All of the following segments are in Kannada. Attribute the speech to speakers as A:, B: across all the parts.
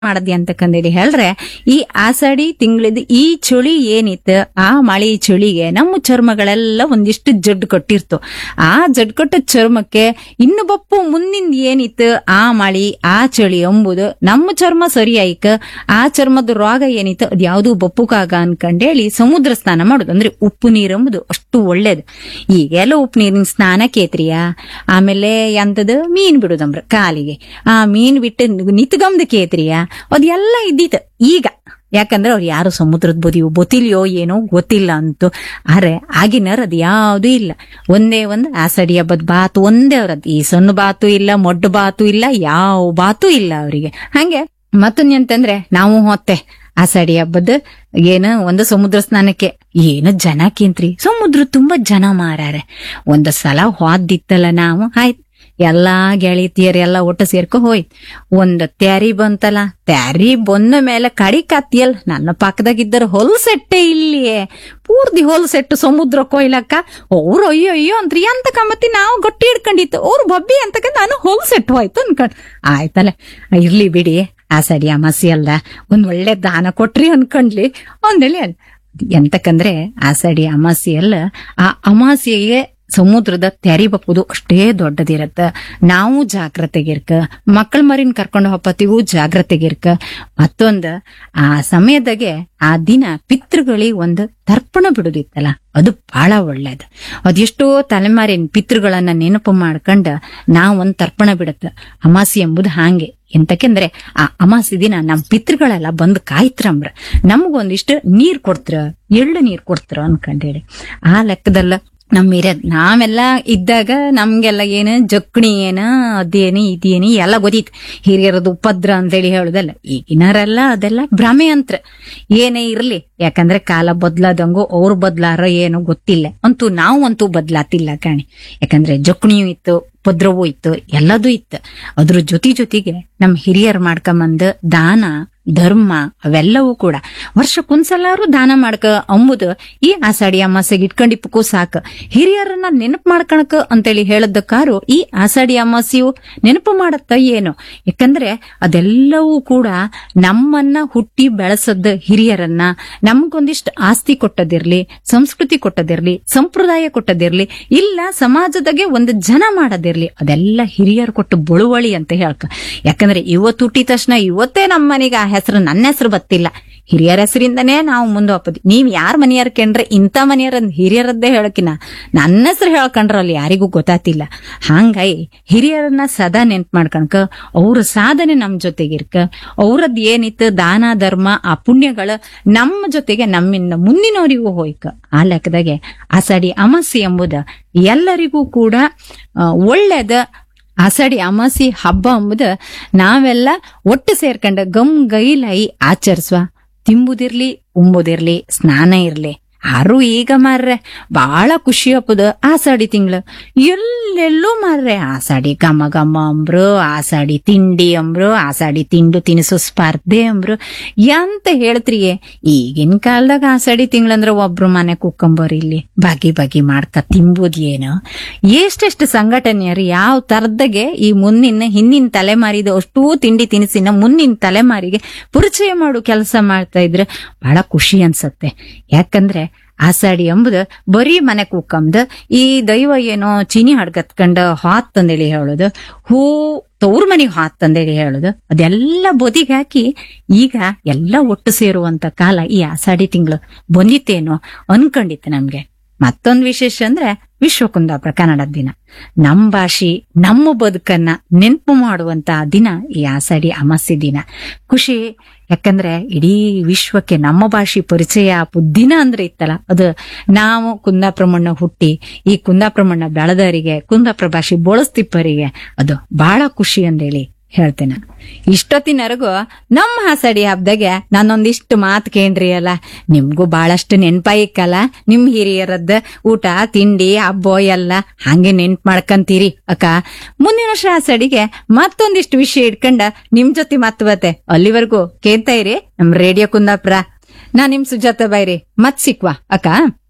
A: ಮಾಡದಿ ಅಂತಕ್ಕಂದೇಳಿ ಹೇಳ್ರೆ ಈ ಆಷಾಢಿ ತಿಂಗಳದ ಈ ಚಳಿ ಏನಿತ್ತು ಆ ಮಳೆ ಚಳಿಗೆ ನಮ್ಮ ಚರ್ಮಗಳೆಲ್ಲ ಒಂದಿಷ್ಟು ಜಡ್ಡು ಕೊಟ್ಟಿರ್ತು ಆ ಜಡ್ ಕೊಟ್ಟ ಚರ್ಮಕ್ಕೆ ಇನ್ನು ಬಪ್ಪು ಮುಂದಿಂದ ಏನಿತ್ತು ಆ ಮಳಿ ಆ ಚಳಿ ಎಂಬುದು ನಮ್ಮ ಚರ್ಮ ಸರಿ ಆಯ್ಕ ಆ ಚರ್ಮದ ರೋಗ ಏನಿತ್ತು ಅದ್ ಯಾವ್ದು ಬಪ್ಪುಕಾಗ ಅನ್ಕಂಡೇಳಿ ಸಮುದ್ರ ಸ್ನಾನ ಮಾಡೋದು ಅಂದ್ರೆ ಉಪ್ಪು ನೀರು ಎಂಬುದು ಅಷ್ಟು ಒಳ್ಳೇದು ಈಗೆಲ್ಲ ಉಪ್ಪು ನೀರಿನ ಸ್ನಾನ ಕೇತ್ರಿಯ ಆಮೇಲೆ ಎಂತದ ಮೀನ್ ಬಿಡುದಂಬ್ರ ಕಾಲಿಗೆ ಆ ಮೀನ್ ಬಿಟ್ಟು ನಿತ್ಗಮ್ದ ಕೇತ್ರಿಯ ಅದೆಲ್ಲ ಇದ್ದಿತ್ತು ಈಗ ಯಾಕಂದ್ರೆ ಅವ್ರು ಯಾರು ಸಮುದ್ರದ ಬದಿಯು ಗೊತ್ತಿಲ್ಯೋ ಏನೋ ಗೊತ್ತಿಲ್ಲ ಅಂತು ಆದ್ರೆ ಆಗಿನರ್ ಅದ್ ಯಾವ್ದು ಇಲ್ಲ ಒಂದೇ ಒಂದು ಆಸಡಿ ಹಬ್ಬದ ಬಾತು ಒಂದೇ ಅವ್ರದ್ ಈ ಸಣ್ಣ ಬಾತು ಇಲ್ಲ ಮೊಡ್ಡು ಬಾತು ಇಲ್ಲ ಯಾವ ಬಾತು ಇಲ್ಲ ಅವರಿಗೆ ಹಂಗೆ ಮತ್ತೊಂದ್ ಅಂತಂದ್ರೆ ನಾವು ಹೊತ್ತೆ ಆಷಾಢಿ ಹಬ್ಬದ ಏನು ಒಂದು ಸಮುದ್ರ ಸ್ನಾನಕ್ಕೆ ಏನು ಜನ ಕೇಂತ್ರಿ ಸಮುದ್ರ ತುಂಬಾ ಜನ ಮಾರಾರೆ ಒಂದ್ ಸಲ ಹೋದಿತ್ತಲ್ಲ ನಾವು ಆಯ್ತ್ ಎಲ್ಲಾ ಗೆಳತಿಯರೆಲ್ಲ ಒಟ್ಟು ಸೇರ್ಕೊ ಹೋಯ್ತ್ ಒಂದ್ ತ್ಯಾರಿ ಬಂತಲ್ಲ ತ್ಯಾರಿ ಬಂದ ಮೇಲೆ ಕಡಿ ಕತ್ತಿಯಲ್ ನನ್ನ ಪಕ್ಕದಾಗಿದ್ದರು ಹೊಲ್ಸೆಟ್ಟೆ ಇಲ್ಲಿಯೇ ಪೂರ್ತಿ ಹೊಲ್ಸೆಟ್ಟು ಸಮುದ್ರ ಕೊಯ್ಲಕ್ಕ ಅವ್ರು ಅಯ್ಯೋ ಅಯ್ಯೋ ಅಂತ್ರಿ ಅಂತ ಕಮ್ಮತಿ ನಾವು ಗಟ್ಟಿ ಹಿಡ್ಕೊಂಡಿತ್ತು ಅವ್ರು ಬಬ್ಬಿ ಅಂತಕ ನಾನು ಹೊಲ್ಸೆಟ್ಟು ಹೋಯ್ತು ಅನ್ಕೊಂಡ್ ಆಯ್ತಲ್ಲ ಇರ್ಲಿ ಬಿಡಿ ಆಸಡಿ ಅಮಾಸಿ ಅಲ್ಲ ಒಂದ್ ಒಳ್ಳೆ ದಾನ ಕೊಟ್ರಿ ಅನ್ಕೊಂಡ್ಲಿ ಅಂದೇಳಿ ಎಂತಕಂದ್ರೆ ಆಸಡಿ ಅಮಾಸಿ ಅಲ್ಲ ಆ ಅಮಾಸಿಗೆ ಸಮುದ್ರದ ತೆರಿ ಬಪ್ಪುದು ಅಷ್ಟೇ ದೊಡ್ಡದಿರತ್ತ ನಾವು ಜಾಗ್ರತೆಗಿರ್ಕ ಮಕ್ಕಳ ಮರಿನ್ ಕರ್ಕೊಂಡು ಹೋಗ್ಪತಿಗೂ ಜಾಗ್ರತೆಗಿರ್ಕ ಮತ್ತೊಂದ ಆ ಸಮಯದಾಗೆ ಆ ದಿನ ಪಿತೃಗಳಿಗೆ ಒಂದು ತರ್ಪಣ ಬಿಡುದಿತ್ತಲ್ಲ ಅದು ಬಹಳ ಒಳ್ಳೇದು ಅದೆಷ್ಟೋ ತಲೆಮಾರಿನ ಪಿತೃಗಳನ್ನ ನೆನಪು ಮಾಡ್ಕೊಂಡ ನಾವ್ ಒಂದ್ ತರ್ಪಣ ಬಿಡತ್ತ ಅಮಾಸಿ ಎಂಬುದು ಹಾಂಗೆ ಎಂತಕೆಂದ್ರೆ ಆ ಅಮಾಸಿ ದಿನ ನಮ್ ಪಿತೃಗಳೆಲ್ಲ ಬಂದ್ ಕಾಯ್ತ್ರಂಬ್ರ ನಮಗೊಂದಿಷ್ಟು ನೀರ್ ಕೊಡ್ತ್ರ ಎಳ್ಳು ನೀರ್ ಕೊಡ್ತ್ರ ಅನ್ಕಂಡೇಳಿ ಆ ಲೆಕ್ಕದಲ್ಲ ನಮ್ ಹಿರಿಯರ್ ನಾವೆಲ್ಲ ಇದ್ದಾಗ ನಮ್ಗೆಲ್ಲ ಏನು ಜಕ್ಣಿ ಏನ ಅದೇನು ಇದೇನು ಎಲ್ಲ ಗೊತ್ತಿತ್ತು ಹಿರಿಯರದು ಉಪದ್ರ ಅಂತೇಳಿ ಹೇಳುದಲ್ಲ ಈಗಿನರೆಲ್ಲ ಅದೆಲ್ಲ ಭ್ರಮೆ ಅಂತ್ರ ಏನೇ ಇರ್ಲಿ ಯಾಕಂದ್ರೆ ಕಾಲ ಬದ್ಲಾದಂಗು ಅವ್ರು ಬದ್ಲಾರ ಏನೋ ಗೊತ್ತಿಲ್ಲ ಅಂತೂ ನಾವು ಅಂತೂ ಬದ್ಲಾತಿಲ್ಲ ಕಾಣಿ ಯಾಕಂದ್ರೆ ಜಕ್ಣಿಯೂ ಇತ್ತು ಉಪದ್ರವೂ ಇತ್ತು ಎಲ್ಲದೂ ಇತ್ತು ಅದ್ರ ಜೊತೆ ಜೊತೆಗೆ ನಮ್ ಹಿರಿಯರ್ ಮಾಡ್ಕೊಂಬಂದ ದಾನ ಧರ್ಮ ಅವೆಲ್ಲವೂ ಕೂಡ ವರ್ಷಕ್ಕೊಂದ್ಸಲಾರು ದಾನ ಮಾಡ್ಕ ಅಂಬುದು ಈ ಆಷಾಢಿ ಅಮಾಸೆಗೆ ಇಟ್ಕೊಂಡಿಪ್ಪಕ್ಕೂ ಸಾಕ ಹಿರಿಯರನ್ನ ನೆನಪು ಮಾಡ್ಕಣಕ ಅಂತೇಳಿ ಹೇಳದಕ್ಕಾರು ಈ ಆಷಾಢಿ ಅಮಾಸೆಯು ನೆನಪು ಮಾಡತ್ತ ಏನು ಯಾಕಂದ್ರೆ ಅದೆಲ್ಲವೂ ಕೂಡ ನಮ್ಮನ್ನ ಹುಟ್ಟಿ ಬೆಳೆಸದ ಹಿರಿಯರನ್ನ ನಮ್ಗೊಂದಿಷ್ಟು ಆಸ್ತಿ ಕೊಟ್ಟದಿರ್ಲಿ ಸಂಸ್ಕೃತಿ ಕೊಟ್ಟದಿರ್ಲಿ ಸಂಪ್ರದಾಯ ಕೊಟ್ಟದಿರ್ಲಿ ಇಲ್ಲ ಸಮಾಜದಾಗೆ ಒಂದು ಜನ ಮಾಡದಿರ್ಲಿ ಅದೆಲ್ಲ ಹಿರಿಯರು ಕೊಟ್ಟು ಬಳುವಳಿ ಅಂತ ಹೇಳ್ಕ ಯಾಕಂದ್ರೆ ಇವತ್ತು ಹುಟ್ಟಿದ ತಕ್ಷಣ ಇವತ್ತೇ ನಮ್ಮ ಮನೆಗೆ ಆ ಹೆಸರು ನನ್ನ ಹೆಸರು ಬತ್ತಿಲ್ಲ ಹಿರಿಯರ ಹೆಸರಿಂದನೇ ನಾವು ಮುಂದೆ ಹೋಗ್ಬೋದು ನೀವ್ ಯಾರ ಮನೆಯರ್ ಕಂಡ್ರೆ ಇಂಥ ಮನೆಯರ ಹಿರಿಯರದ್ದೇ ಹೇಳಕಿನ ನನ್ನ ಹೆಸರು ಹೇಳ್ಕೊಂಡ್ರಲ್ಲಿ ಯಾರಿಗೂ ಗೊತ್ತಾತಿಲ್ಲ ಹಂಗಾಗಿ ಹಿರಿಯರನ್ನ ಸದಾ ನೆನ್ಪು ಮಾಡ್ಕಣಕ ಅವ್ರ ಸಾಧನೆ ನಮ್ ಜೊತೆಗಿರ್ಕ ಅವ್ರದ್ ಏನಿತ್ತು ದಾನ ಧರ್ಮ ಆ ಪುಣ್ಯಗಳ ನಮ್ಮ ಜೊತೆಗೆ ನಮ್ಮಿಂದ ಮುಂದಿನವರಿಗೂ ಹೋಯ್ಕ ಆ ಲೆಕ್ಕದಾಗೆ ಆಷಾಢಿ ಅಮಾಸೆ ಎಂಬುದ ಎಲ್ಲರಿಗೂ ಕೂಡ ಆ, ಒಳ್ಳೇದ ಆಷಾಢಿ ಅಮಾಸಿ ಹಬ್ಬ ಎಂಬುದು ನಾವೆಲ್ಲ ಒಟ್ಟು ಸೇರ್ಕೊಂಡ ಗಮ್ ಗೈಲೈ ಆಚರಿಸುವ ತಿಂಬುದಿರ್ಲಿ ಉಂಬುದಿರ್ಲಿ ಸ್ನಾನ ಇರ್ಲಿ ಯಾರು ಈಗ ಮಾರ್ರೆ ಬಹಳ ಖುಷಿ ಹಬ್ಬದ ಆಷಾಢಿ ತಿಂಗಳು ಎಲ್ಲೆಲ್ಲೂ ಮಾರ್ರೆ ಆಷಾಢಿ ಘಮ ಘಮ ಅಂಬ್ರು ಆಷಾಢಿ ತಿಂಡಿ ಅಂಬ್ರು ಆಷಾಢಿ ತಿಂಡು ತಿನಿಸು ಸ್ಪರ್ಧೆ ಅಂಬ್ರು ಎಂತ ಹೇಳ್ತ್ರಿಯೇ ಈಗಿನ ಕಾಲದಾಗ ಆಷಾಢಿ ತಿಂಗಳಂದ್ರ ಒಬ್ರು ಮನೆ ಕುಕ್ಕಂಬರ್ ಇಲ್ಲಿ ಬಗೆ ಬಗೆ ಮಾಡ್ಕ ತಿಂಬುದ್ ಏನು ಎಷ್ಟೆಷ್ಟು ಸಂಘಟನೆಯರು ಯಾವ ತರದಾಗೆ ಈ ಮುಂದಿನ ಹಿಂದಿನ ತಲೆಮಾರಿದ ಅಷ್ಟೂ ತಿಂಡಿ ತಿನಿಸಿನ ಮುಂದಿನ ತಲೆಮಾರಿಗೆ ಪರಿಚಯ ಮಾಡು ಕೆಲಸ ಮಾಡ್ತಾ ಇದ್ರೆ ಬಹಳ ಖುಷಿ ಅನ್ಸತ್ತೆ ಯಾಕಂದ್ರೆ ಆಷಾಢಿ ಎಂಬುದು ಬರೀ ಮನೆ ಕೂಕಂದ ಈ ದೈವ ಏನೋ ಚಿನಿ ಹಡ್ಗತ್ಕಂಡ ಹಾತ್ ತಂದೇಳಿ ಹೇಳೋದು ಹೂ ತವ್ರ ಮನೆಗೆ ಹಾತ್ ತಂದೇಳಿ ಹೇಳೋದು ಅದೆಲ್ಲ ಬದಿಗೆ ಹಾಕಿ ಈಗ ಎಲ್ಲ ಒಟ್ಟು ಸೇರುವಂತ ಕಾಲ ಈ ಆಷಾಢಿ ತಿಂಗಳು ಬಂದಿತ್ತೇನೋ ಅನ್ಕೊಂಡಿತ್ತು ನಮ್ಗೆ ಮತ್ತೊಂದು ವಿಶೇಷ ಅಂದ್ರೆ ವಿಶ್ವ ಕುಂದಾಪುರ ಕನ್ನಡದ ದಿನ ನಮ್ ಭಾಷೆ ನಮ್ಮ ಬದುಕನ್ನ ನೆನಪು ಮಾಡುವಂತ ದಿನ ಈ ಆಷಾಢಿ ಅಮಾಸ್ಯೆ ದಿನ ಖುಷಿ ಯಾಕಂದ್ರೆ ಇಡೀ ವಿಶ್ವಕ್ಕೆ ನಮ್ಮ ಭಾಷೆ ಪರಿಚಯ ಆಪು ದಿನ ಅಂದ್ರೆ ಇತ್ತಲ್ಲ ಅದು ನಾವು ಕುಂದಾಪುರ ಮಣ್ಣ ಹುಟ್ಟಿ ಈ ಕುಂದಾಪುರ ಮಣ್ಣ ಬೆಳೆದವರಿಗೆ ಕುಂದಾಪುರ ಭಾಷೆ ಬಳಸ್ತಿಪ್ಪರಿಗೆ ಅದು ಬಹಳ ಖುಷಿ ಅಂದೇಳಿ ಹೇಳ್ತೇನೆ ಇಷ್ಟೊತ್ತಿನವರೆಗೂ ನಮ್ಮ ಹಾಸಡಿ ಹಬ್ಬದಾಗೆ ನಾನೊಂದಿಷ್ಟು ಮಾತು ಕೇಂದ್ರಿ ಅಲ್ಲ ನಿಮ್ಗೂ ಬಹಳಷ್ಟು ನೆನ್ಪಾಯಿಕ್ಕಲ್ಲ ನಿಮ್ ಹಿರಿಯರದ್ದು ಊಟ ತಿಂಡಿ ಹಬ್ಬ ಎಲ್ಲ ಹಂಗೆ ನೆನ್ಪ್ ಮಾಡ್ಕಂತೀರಿ ಅಕ್ಕ ಮುಂದಿನ ವರ್ಷ ಹಾಸಡಿಗೆ ಮತ್ತೊಂದಿಷ್ಟು ವಿಷಯ ಇಟ್ಕೊಂಡ ನಿಮ್ ಜೊತೆ ಮಾತು ಬತ್ತೆ ಅಲ್ಲಿವರೆಗೂ ಕೇಳ್ತಾ ಇರಿ ನಮ್ ರೇಡಿಯೋ ಕುಂದಾಪುರ ನಾ ನಿಮ್ ಸುಜಾತ ಬೈರಿ ಮತ್ ಸಿಕ್ವಾ ಅಕ್ಕ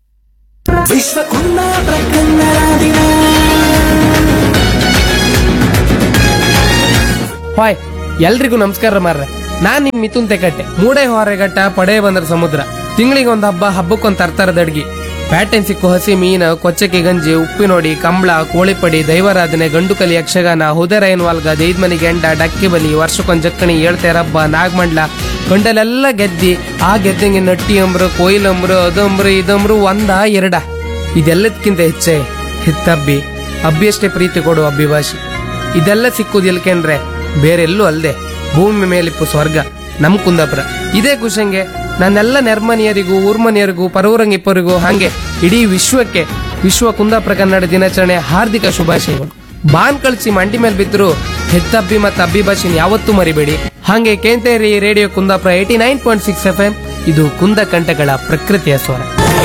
B: ವಿಶ್ವ ಕುಂದಾಪುರ ಕನ್ನಡ ದಿನ
C: ಹಾಯ್ ಎಲ್ರಿಗೂ ನಮಸ್ಕಾರ ಮಾರ್ರೆ ನಾನ್ ನಿಮ್ ಮಿಥುನ್ ತೆಕಟ್ಟೆ ಮೂಡೆ ಹೊರೆಗಟ್ಟ ಪಡೆ ಬಂದ್ರ ಸಮುದ್ರ ತಿಂಗಳಿಗೊಂದ್ ಹಬ್ಬ ಹಬ್ಬಕ್ಕೊಂದ್ ತರ್ತರದ ಅಡ್ಗಿ ಪ್ಯಾಟೆನ್ ಸಿಕ್ಕು ಹಸಿ ಮೀನು ಕೊಚ್ಚಕ್ಕೆ ಗಂಜಿ ಉಪ್ಪಿನೋಡಿ ಕಂಬಳ ಕೋಳಿಪಡಿ ದೈವಾರಾಧನೆ ಗಂಡುಕಲಿ ಯಕ್ಷಗಾನ ಹುದರೈನ್ ವಾಲ್ಗ ದೈದ್ಮನಿ ಗೆಂಡ ಡಕ್ಕಿ ಬಲಿ ವರ್ಷಕ್ಕೊಂದ್ ಜಕ್ಕಣಿ ಏಳ್ತೆ ರಬ್ಬ ನಾಗಮಂಡ್ಲ ಗಂಡಲೆಲ್ಲ ಗೆದ್ದಿ ಆ ಗೆದ್ದಂಗೆ ನಟ್ಟಿ ಅಂಬ್ರು ಕೊಯ್ಲಂಬ್ರು ಅದಂಬ್ರು ಇದಂಬ್ರು ಒಂದ ಎರಡ ಇದೆಲ್ಲದಕ್ಕಿಂತ ಹೆಚ್ಚೆ ಹಿತ್ತಬ್ಬಿ ಅಬ್ಬಿಯಷ್ಟೇ ಪ್ರೀತಿ ಕೊಡು ಅಬ್ಬಿಭಾಷಿ ಇದೆಲ್ಲ ಸಿಕ್ಕುದು ಎಲ್ಕೆಂಡ್ರೆ ಬೇರೆಲ್ಲೂ ಅಲ್ದೆ ಭೂಮಿ ಮೇಲಿಪ್ಪು ಸ್ವರ್ಗ ನಮ್ ಕುಂದಾಪುರ ಇದೇ ಖುಷಂಗೆ ನನ್ನೆಲ್ಲ ನೆರ್ಮನಿಯರಿಗೂ ಊರ್ಮನಿಯರಿಗೂ ಪರೂರಂಗಿಪ್ಪರಿಗೂ ಹಾಗೆ ಇಡೀ ವಿಶ್ವಕ್ಕೆ ವಿಶ್ವ ಕುಂದಾಪುರ ಕನ್ನಡ ದಿನಾಚರಣೆ ಹಾರ್ದಿಕ ಶುಭಾಶಯಗಳು ಬಾನ್ ಕಳ್ಸಿ ಮಂಡಿ ಮೇಲೆ ಬಿದ್ರು ಹೆತ್ತಬ್ಬಿ ಮತ್ತು ಅಬ್ಬಿ ಭಾಷೆನ ಯಾವತ್ತೂ ಮರಿಬೇಡಿ ಹಾಗೆ ಕೇಂತೇರಿ radio Kundapura eighty nine point six F M ಇದು ಕುಂದ ಕಂಠಗಳ ಪ್ರಕೃತಿಯ ಸ್ವರ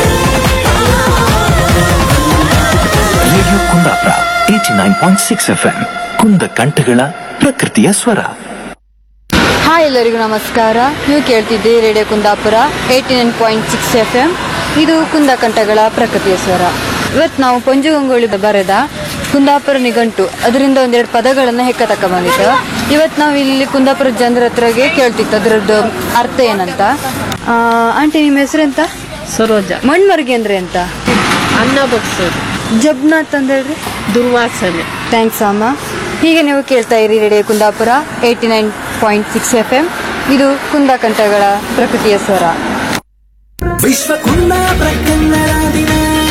D: radio Kundapura eighty nine point six F M ಕುಂದ ಕಂಠಗಳ ಪ್ರಕೃತಿಯ ಸ್ವರ
E: ಹಾಯ್ ಎಲ್ಲರಿಗೂ ನಮಸ್ಕಾರ ನೀವು ಕೇಳ್ತಿದ್ದೀರಿ radio Kundapura eighty nine point six F M ಇದು ಕುಂದಕಂಠಗಳ ಪ್ರಕೃತಿಯ ಸ್ವರ ಇವತ್ತು ನಾವು ಪಂಜು ಗಂಗೊಳ್ಳಿ ಬರೆದ ಕುಂದಾಪುರ ನಿಘಂಟು ಅದರಿಂದ ಒಂದೆರಡು ಪದಗಳನ್ನು ಹೆಕ್ಕ ತಕ್ಕ ಬಂದಿತ್ತು ಇವತ್ತು ನಾವು ಇಲ್ಲಿ ಕುಂದಾಪುರ ಜನರ ಹತ್ರಗೆ ಕೇಳ್ತಿತ್ತು ಅದರದ್ದು ಅರ್ಥ ಏನಂತ ಆ, ಆಂಟಿ ನಿಮ್ಮ ಹೆಸರೆಂತ
F: ಸರೋಜ
E: ಮಣ್ಮರ್ಗಿ ಅಂದ್ರೆ ಎಂತ
F: ಅನ್ನ ಬಗ್ಸೋದು
E: ಜಬ್ನಾಥ್ ಅಂದೇಳ್ರಿ
F: ದುರ್ವಾಸನೆ
E: ಥ್ಯಾಂಕ್ಸ್ ಅಮ್ಮ ಹೀಗೆ ನೀವು ಕೇಳ್ತಾ ಇರಿ radio Kundapura eighty nine point six F M ಇದು ಕುಂದಕಂಠಗಳ ಪ್ರಕೃತಿಯ ಸ್ವರ
B: ವಿಶ್ವ ಕುಂದಾಪುರ ಕನ್ನಡ ದಿನ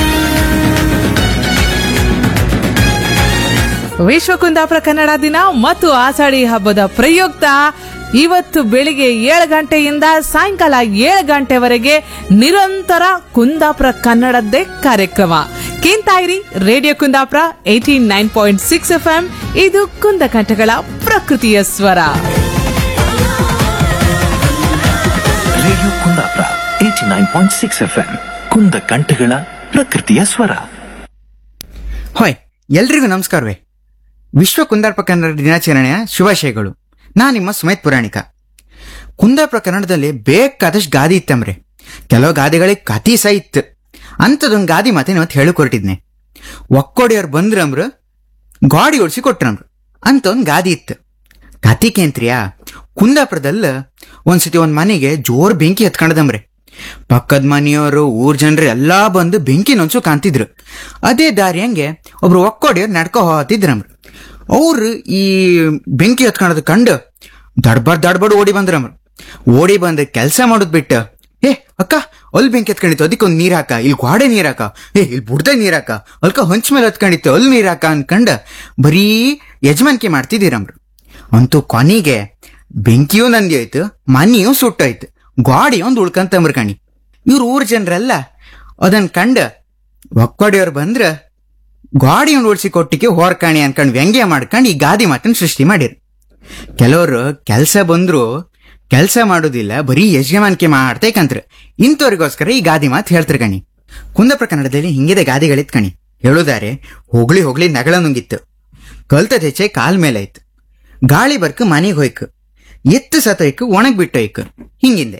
G: ವಿಶ್ವ ಕುಂದಾಪುರ ಕನ್ನಡ ದಿನ ಮತ್ತು ಆಷಾಢಿ ಹಬ್ಬದ ಪ್ರಯುಕ್ತ ಇವತ್ತು ಬೆಳಿಗ್ಗೆ ಏಳು ಗಂಟೆಯಿಂದ ಸಾಯಂಕಾಲ ಏಳು ಗಂಟೆವರೆಗೆ ನಿರಂತರ ಕುಂದಾಪುರ ಕನ್ನಡದ್ದೇ ಕಾರ್ಯಕ್ರಮ ಕೇಂತಾಯಿರಿ radio Kundapura eighty nine point six F M ಇದು ಕುಂದಕಂಠಗಳ ಪ್ರಕೃತಿಯ ಸ್ವರ
D: radio Kundapura eighty nine point six F M ಕುಂದ ಕಂಠಗಳ ಪ್ರಕೃತಿಯ ಸ್ವರ
H: ಹೊಯ್ ಎಲ್ರಿಗೂ ನಮಸ್ಕಾರವೇ ವಿಶ್ವ ಕುಂದಾಪುರ ಕನ್ನಡ ದಿನಾಚರಣೆಯ ಶುಭಾಶಯಗಳು ನಾ ನಿಮ್ಮ ಸುಮೇತ್ ಪುರಾಣಿಕ ಕುಂದಾಪುರ ಕನ್ನಡದಲ್ಲಿ ಬೇಕಾದಷ್ಟು ಗಾದಿ ಇತ್ತಂಬ್ರೆ ಕೆಲವು ಗಾದಿಗಳಿಗೆ ಕತಿ ಸಹ ಇತ್ತು ಅಂಥದೊಂದು ಗಾದಿ ಮಾತೆ ಇವತ್ತು ಹೇಳಿಕೊಟ್ಟಿದ್ನೆ ಒಕ್ಕೋಡಿಯವ್ರು ಬಂದ್ರಂಬ್ರು ಗಾಡಿ ಓಡಿಸಿ ಕೊಟ್ರಂಬ್ರು ಅಂತ ಒಂದು ಗಾದಿ ಇತ್ತು ಕತಿಕೇಂತ್ರಿಯಾ ಕುಂದಾಪುರದಲ್ಲಿ ಒಂದ್ಸತಿ ಒಂದ್ ಮನೆಗೆ ಜೋರ್ ಬೆಂಕಿ ಹತ್ಕೊಂಡದಂಬ್ರೆ ಪಕ್ಕದ ಮನೆಯವರು ಊರ್ ಜನರು ಎಲ್ಲಾ ಬಂದು ಬೆಂಕಿ ನೊಂಚು ಕಾಣ್ತಿದ್ರು ಅದೇ ದಾರಿ ಹಂಗೆ ಒಬ್ರು ಒಕ್ಕೋಡಿಯವ್ರು ನಡ್ಕೊ ಹೋಗ್ತಿದ್ರಂಬ್ರು ಅವ್ರು ಈ ಬೆಂಕಿ ಹತ್ಕೊಳ್ಳೋದು ಕಂಡು ದಡ್ಬಡ್ ದಡ್ಬಡ್ ಓಡಿ ಬಂದ್ರಮ್ರು ಓಡಿ ಬಂದು ಕೆಲಸ ಮಾಡೋದ್ ಬಿಟ್ಟು ಏ ಅಕ್ಕ ಅಲ್ಲಿ ಬೆಂಕಿ ಹತ್ಕೊಂಡಿತ್ತು ಅದಕ್ಕೊಂದು ನೀರ್ ಹಾಕ ಇಲ್ಲಿ ಗೋಡೆ ನೀರ್ ಹಾಕ ಏ ಇಲ್ಲಿ ಬುಡ್ದ ನೀರ್ ಹಾಕ ಅಲ್ಕ ಹೊಂಚ ಮೇಲೆ ಹತ್ಕೊಂಡಿತ್ತು ಅಲ್ಲಿ ನೀರ್ ಹಾಕ ಅನ್ಕಂಡ ಬರೀ ಯಜಮಾನಿಕೆ ಮಾಡ್ತಿದ್ದೀರಮ್ರು ಅಂತೂ ಕೊನೆಗೆ ಬೆಂಕಿಯೂ ನಂದಿ ಆಯ್ತು ಮನೆಯೂ ಸುಟ್ಟಾಯ್ತು ಗಾಡಿ ಒಂದು ಉಳ್ಕಂತಂಬ್ರ ಕಣಿ ಇವ್ರ ಊರ್ ಜನರೆಲ್ಲ ಅದನ್ ಕಂಡ ಒಕ್ಕೊಡಿಯವ್ರು ಬಂದ್ರ ಗಾಡಿಯನ್ನು ಉಳಿಸಿ ಕೊಟ್ಟಿಗೆ ಹೊರ್ಕಾಣಿ ಅನ್ಕೊಂಡ್ ವ್ಯಂಗ್ಯ ಮಾಡ್ಕೊಂಡು ಈ ಗಾದಿ ಮಾತನ್ನ ಸೃಷ್ಟಿ ಮಾಡಿರು ಕೆಲವರು ಕೆಲಸ ಬಂದ್ರು ಕೆಲಸ ಮಾಡೋದಿಲ್ಲ ಬರೀ ಯಜಮಾನಿಕೆ ಮಾಡ್ತೇಕಂತ್ರ ಇಂಥವ್ರಿಗೋಸ್ಕರ ಈ ಗಾದಿ ಮಾತು ಹೇಳ್ತಾರೆ ಕಣಿ ಕುಂದಪ್ರ ಕನ್ನಡದಲ್ಲಿ ಹಿಂಗಿದೆ ಗಾದಿಗಳಿತ್ ಕಣಿ ಹೇಳುದಾರೆ ಹೋಗ್ಲಿ ಹೋಗ್ಲಿ ನಗಳ ನುಂಗಿತ್ತು ಕಲ್ತದ ಹೆಚ್ಚೆ ಕಾಲ್ ಮೇಲೆ ಆಯ್ತು ಗಾಳಿ ಬರ್ಕ ಮನೆಗೆ ಹೋಯ್ಕು ಎತ್ತು ಸತೋಯ್ಕು ಒಣಗ್ ಬಿಟ್ಟೋಯ್ಕು ಹಿಂಗಿದೆ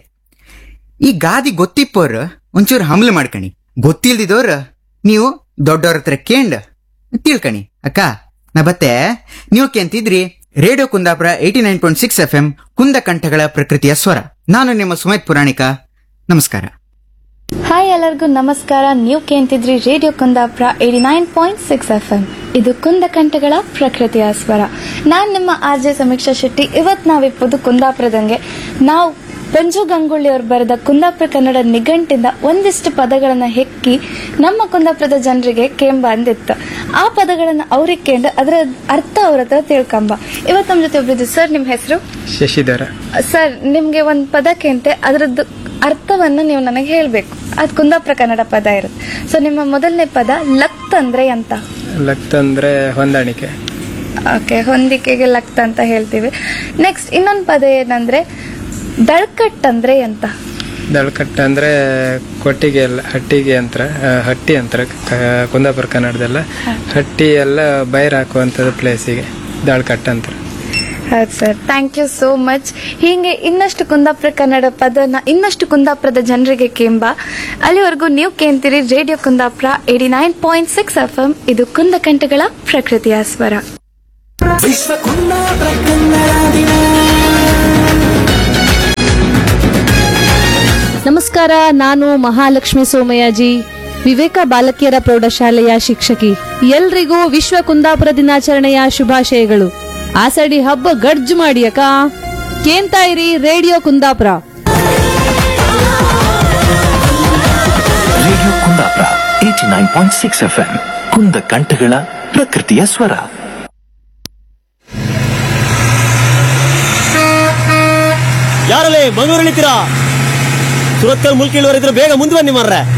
H: ಈ ಗಾದಿ ಗೊತ್ತಿಪ್ಪೋರ್ ಒಂಚೂರು ಹಮ್ಲು ಮಾಡ್ಕಣಿ ಗೊತ್ತಿಲ್ದಿದವ್ರ ನೀವು ದೊಡ್ಡವ್ರ ಹತ್ರ ಕೇಂಡ್ ತಿಳ್ಕಣಿ ಅಕ್ಕ ನಾ ಬತ್ತೆ ನೀವು ಕೇಂತಿದ್ರಿ radio Kundapura eighty nine point six F M ಕುಂದ ಕಂಠಗಳ ಪ್ರಕೃತಿಯ ಸ್ವರ ನಾನು ನಿಮ್ಮ ಸುಮೇತ್ ಪುರಾಣಿಕ ನಮಸ್ಕಾರ
I: ಹಾಯ್ ಎಲ್ಲರಿಗೂ ನಮಸ್ಕಾರ ನೀವು ಕೇಳ್ತಿದ್ರಿ radio Kundapura eighty nine point six F M ಇದು ಕುಂದಕಂಠಗಳ ಪ್ರಕೃತಿಯ ಸ್ವರ ನಾನು ನಿಮ್ಮ ಆರ್ ಜೆ ಸಮೀಕ್ಷಾ ಶೆಟ್ಟಿ ಇವತ್ತು ನಾವಿಪ್ಪದು ಕುಂದಾಪುರದಂಗೆ ನಾವು ಪಂಜು ಗಂಗೊಳ್ಳಿ ಅವರು ಬರೆದ ಕುಂದಾಪುರ ಕನ್ನಡ ನಿಘಂಟಿಂದ ಒಂದಿಷ್ಟು ಪದಗಳನ್ನು ಹೆಕ್ಕಿ ನಮ್ಮ ಕುಂದಾಪುರದ ಜನರಿಗೆ ಕೇಂಬ ಅಂದಿತ್ತು ಆ ಪದಗಳನ್ನು ಅವ್ರಿಗೆ ಕೇಂದ್ರ ಅದರ ಅರ್ಥ ಅವ್ರ ಹತ್ರ ತಿಳ್ಕೊಂಬ ಇವತ್ತು ನಮ್ಮ ಜೊತೆ ಒಬ್ರಿದ್ದು ಸರ್ ನಿಮ್ಮ ಹೆಸರು
C: ಶಶಿಧರ
I: ಸರ್ ನಿಮ್ಗೆ ಒಂದು ಪದಕ್ಕೆ ಅಂತೆ ಅದರದ್ದು ಅರ್ಥವನ್ನು ನೀವು ನನಗೆ ಹೇಳ್ಬೇಕು ಅದು ಕುಂದಾಪುರ ಕನ್ನಡ ಪದ ಇರುತ್ತೆ ಸೊ ನಿಮ್ಮ ಮೊದಲನೇ ಪದ ಲಕ್ತ್ ಅಂದ್ರೆ ಅಂತ
C: ಲಕ್ತ್ ಅಂದ್ರೆ ಹೊಂದಾಣಿಕೆ
I: ಓಕೆ ಹೊಂದಿಕೆಗೆ ಲಕ್ತ್ ಅಂತ ಹೇಳ್ತೀವಿ ನೆಕ್ಸ್ಟ್ ಇನ್ನೊಂದು ಪದ ಏನಂದ್ರೆ ದಳ್ಕಟ್ ಅಂದ್ರೆ ಎಂತ
C: ದಳ್ಕಟ್ಟ ಅಂದ್ರೆ ಕೊಟ್ಟಿಗೆ ಎಲ್ಲ ಹಟ್ಟಿಗೆ ಯಂತ್ರ ಆ, ಹಟ್ಟಿ ಯಂತ್ರ ಕ- ಕುಂದಾಪುರ ಕನ್ನಡದಲ್ಲ ಹಟ್ಟಿ ಎಲ್ಲ ಬೈರ್ ಹಾಕುವಂಥದ್ದು ಪ್ಲೇಸಿಗೆ ದಳ್ಕಟ್ಟ ಅಂತ
I: ಹೌದು sir thank you so much ಹೀಗೆ ಇನ್ನಷ್ಟು ಕುಂದಾಪುರ ಕನ್ನಡ ಪದನ ಇನ್ನಷ್ಟು ಕುಂದಾಪುರದ ಜನರಿಗೆ ಕೇಂಬ ಅಲ್ಲಿವರೆಗೂ ನೀವು ಕೇಂತೀರಿ radio Kundapura eighty nine point six F M ಇದು ಕುಂದಕಂಠಗಳ ಪ್ರಕೃತಿಯ ಸ್ವರ
B: ವಿಶ್ವ ಕುಂದಾಪುರ ಕನ್ನಡ ದಿನ
J: ನಮಸ್ಕಾರ ನಾನು ಮಹಾಲಕ್ಷ್ಮಿ ಸೋಮಯಾಜಿ ವಿವೇಕ ಬಾಲಕಿಯರ ಪ್ರೌಢಶಾಲೆಯ ಶಿಕ್ಷಕಿ ಎಲ್ರಿಗೂ ವಿಶ್ವ ಕುಂದಾಪುರ ದಿನಾಚರಣೆಯ ಶುಭಾಶಯಗಳು ಆಸಡಿ ಹಬ್ಬ ಗಡ್ಜು ಮಾಡಿ ಅಕ್ಕ ಕೇಂತಾ ಇರಿ radio Kundapura
D: radio Kundapura eighty nine point six F M ಕುಂದ ಕಂಠಗಳ ಪ್ರಕೃತಿಯ ಸ್ವರ
K: ಯಾರಲ್ಲಿ ಮಂಗಳೂರು ಇಳಿತೀರಾ ಸುರತ್ಕಲ್ ಮುಲ್ಕಿ ಇಳುವರಿದ್ರೆ ಬೇಗ ಮುಂದೆ ಬನ್ನಿ ಮಾರ್ರೆ